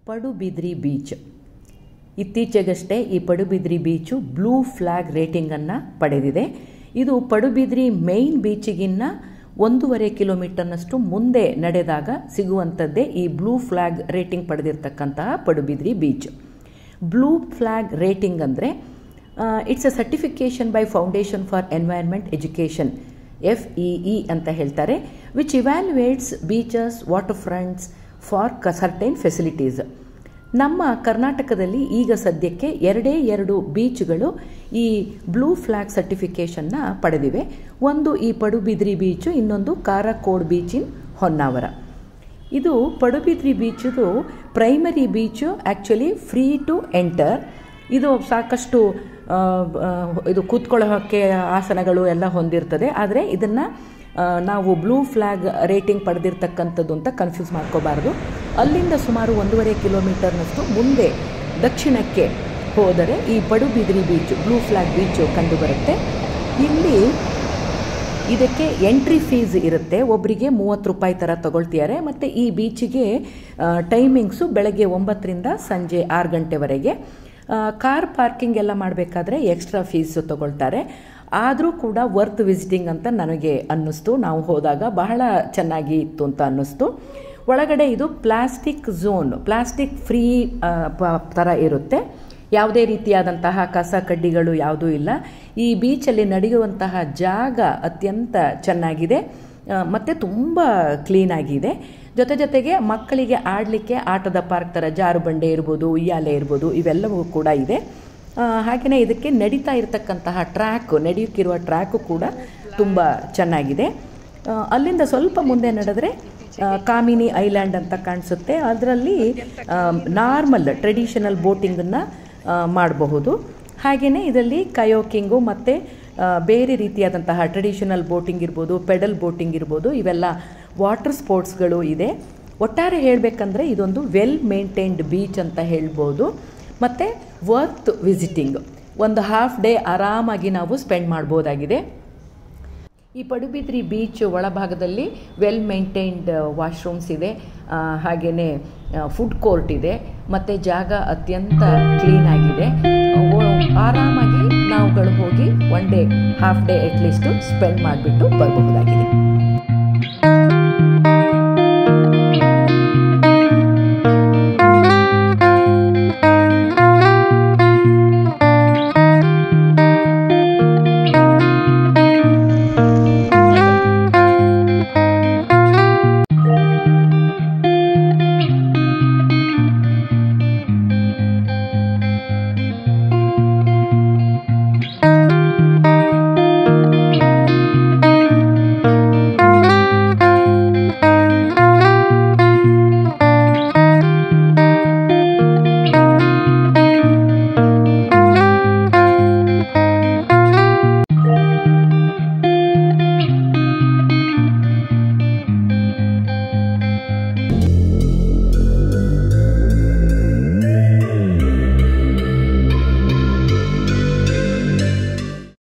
Padubidri beach ಇತ್ತೀಚೆಗಷ್ಟೇ ಈ Padubidri beach blue flag ರೇಟಿಂಗನ್ನು ಪಡೆದಿದೆ ಇದು ಪಡುಬಿದ್ರಿ ಮೇಯ್ನ್ ಬೀಚಿಗಿನ್ನ ಒಂದೂವರೆ ಕಿಲೋಮೀಟರ್ನಷ್ಟು ಮುಂದೆ ನಡೆದಾಗ ಸಿಗುವಂಥದ್ದೇ ಈ ಬ್ಲೂ ಫ್ಲ್ಯಾಗ್ ರೇಟಿಂಗ್ ಪಡೆದಿರ್ತಕ್ಕಂತಹ Padubidri beach blue flag rating ಅಂದರೆ it's a certification by foundation for environment education F E E ಅಂತ ಹೇಳ್ತಾರೆ which evaluates beaches waterfronts for ಕ ಸರ್ಟೈನ್ ಫೆಸಿಲಿಟೀಸ್ ನಮ್ಮ ಕರ್ನಾಟಕದಲ್ಲಿ ಈಗ ಸದ್ಯಕ್ಕೆ ಎರಡೇ ಎರಡು ಬೀಚ್ಗಳು ಈ ಬ್ಲೂ ಫ್ಲ್ಯಾಗ್ ಸರ್ಟಿಫಿಕೇಷನ್ನ ಪಡೆದಿವೆ ಒಂದು ಈ ಪಡುಬಿದ್ರಿ ಬೀಚು ಇನ್ನೊಂದು ಕಾರಕೋಡ್ ಬೀಚ್ ಇನ್ ಹೊನ್ನಾವರ ಇದು ಪಡುಬಿದ್ರಿ ಬೀಚದು primary beach actually free to enter ಇದು ಸಾಕಷ್ಟು ಇದು ಕೂತ್ಕೊಳ್ಳೋಕ್ಕೆ ಆಸನಗಳು ಎಲ್ಲ ಹೊಂದಿರ್ತದೆ ಆದರೆ ಇದನ್ನು ನಾವು ಬ್ಲೂ ಫ್ಲ್ಯಾಗ್ ರೇಟಿಂಗ್ ಪಡೆದಿರ್ತಕ್ಕಂಥದ್ದು ಅಂತ ಕನ್ಫ್ಯೂಸ್ ಮಾಡ್ಕೋಬಾರ್ದು ಅಲ್ಲಿಂದ ಸುಮಾರು ಒಂದೂವರೆ ಕಿಲೋಮೀಟರ್ನಷ್ಟು ಮುಂದೆ ದಕ್ಷಿಣಕ್ಕೆ ಹೋದರೆ ಈ Padubidri beach blue flag beach ಕಂಡುಬರುತ್ತೆ ಇಲ್ಲಿ ಇದಕ್ಕೆ ಎಂಟ್ರಿ ಫೀಸ್ ಇರುತ್ತೆ ಒಬ್ಬರಿಗೆ ಮೂವತ್ತು ರೂಪಾಯಿ ಥರ ತಗೊಳ್ತಿದ್ದಾರೆ ಮತ್ತು ಈ ಬೀಚಿಗೆ ಟೈಮಿಂಗ್ಸು ಬೆಳಗ್ಗೆ ಒಂಬತ್ತರಿಂದ ಸಂಜೆ ಆರು ಗಂಟೆವರೆಗೆ ಕಾರ್ ಪಾರ್ಕಿಂಗ್ ಎಲ್ಲ ಮಾಡಬೇಕಾದ್ರೆ ಎಕ್ಸ್ಟ್ರಾ ಫೀಸು ತಗೊಳ್ತಾರೆ ಆದರೂ ಕೂಡ ವರ್ತ್ ವಿಸಿಟಿಂಗ್ ಅಂತ ನನಗೆ ಅನ್ನಿಸ್ತು ನಾವು ಹೋದಾಗ ಬಹಳ ಚೆನ್ನಾಗಿ ಇತ್ತು ಅಂತ ಅನ್ನಿಸ್ತು ಒಳಗಡೆ ಇದು ಪ್ಲಾಸ್ಟಿಕ್ ಝೋನ್ ಪ್ಲಾಸ್ಟಿಕ್ ಫ್ರೀ ಥರ ಇರುತ್ತೆ ಯಾವುದೇ ರೀತಿಯಾದಂತಹ ಕಸ ಕಡ್ಡಿಗಳು ಯಾವುದೂ ಇಲ್ಲ ಈ ಬೀಚಲ್ಲಿ ನಡೆಯುವಂತಹ ಜಾಗ ಅತ್ಯಂತ ಚೆನ್ನಾಗಿದೆ ಮತ್ತು ತುಂಬ ಕ್ಲೀನಾಗಿದೆ ಜೊತೆ ಜೊತೆಗೆ ಮಕ್ಕಳಿಗೆ ಆಡಲಿಕ್ಕೆ ಆಟದ ಪಾರ್ಕ್ ಥರ ಜಾರುಬಂಡೆ ಇರ್ಬೋದು ಉಯ್ಯಾಲೆ ಇರ್ಬೋದು ಇವೆಲ್ಲವೂ ಕೂಡ ಇದೆ ಹಾಗೆಯೇ ಇದಕ್ಕೆ ನಡೀತಾ ಇರತಕ್ಕಂತಹ ಟ್ರ್ಯಾಕ್ ನಡೆಯುತ್ತಿರುವ ಟ್ರ್ಯಾಕು ಕೂಡ ತುಂಬ ಚೆನ್ನಾಗಿದೆ ಅಲ್ಲಿಂದ ಸ್ವಲ್ಪ ಮುಂದೆ ನಡೆದ್ರೆ ಕಾಮಿನಿ ಐಲ್ಯಾಂಡ್ ಅಂತ ಕಾಣಿಸುತ್ತೆ ಅದರಲ್ಲಿ ನಾರ್ಮಲ್ ಟ್ರೆಡಿಷನಲ್ ಬೋಟಿಂಗನ್ನು ಮಾಡಬಹುದು ಹಾಗೆಯೇ ಇದರಲ್ಲಿ ಕಯೋಕಿಂಗು ಮತ್ತು ಬೇರೆ ರೀತಿಯಾದಂತಹ ಟ್ರೆಡಿಷನಲ್ ಬೋಟಿಂಗ್ ಇರ್ಬೋದು ಪೆಡಲ್ ಬೋಟಿಂಗ್ ಇರ್ಬೋದು ಇವೆಲ್ಲ ವಾಟರ್ ಸ್ಪೋರ್ಟ್ಸ್ಗಳು ಇದೆ ಒಟ್ಟಾರೆ ಹೇಳಬೇಕಂದ್ರೆ ಇದೊಂದು ವೆಲ್ ಮೇಂಟೈನ್ಡ್ ಬೀಚ್ ಅಂತ ಹೇಳ್ಬೋದು ಮತ್ತು ವರ್ತ್ ವಿಸಿಟಿಂಗ್ ಒಂದು ಹಾಫ್ ಡೇ ಆರಾಮಾಗಿ ನಾವು ಸ್ಪೆಂಡ್ ಮಾಡ್ಬೋದಾಗಿದೆ ಈ ಪಡುಬಿದ್ರಿ ಬೀಚ್ ಒಳಭಾಗದಲ್ಲಿ ವೆಲ್ ಮೇಂಟೈನ್ಡ್ ವಾಶ್ರೂಮ್ಸ್ ಇದೆ ಹಾಗೆಯೇ ಫುಡ್ ಕೋರ್ಟ್ ಇದೆ ಮತ್ತು ಜಾಗ ಅತ್ಯಂತ ಕ್ಲೀನಾಗಿದೆ ಆರಾಮಾಗಿ ನಾವುಗಳು ಹೋಗಿ one day half day at least spend ಮಾಡಿಬಿಟ್ಟು ಬರಬಹುದಾಗಿದೆ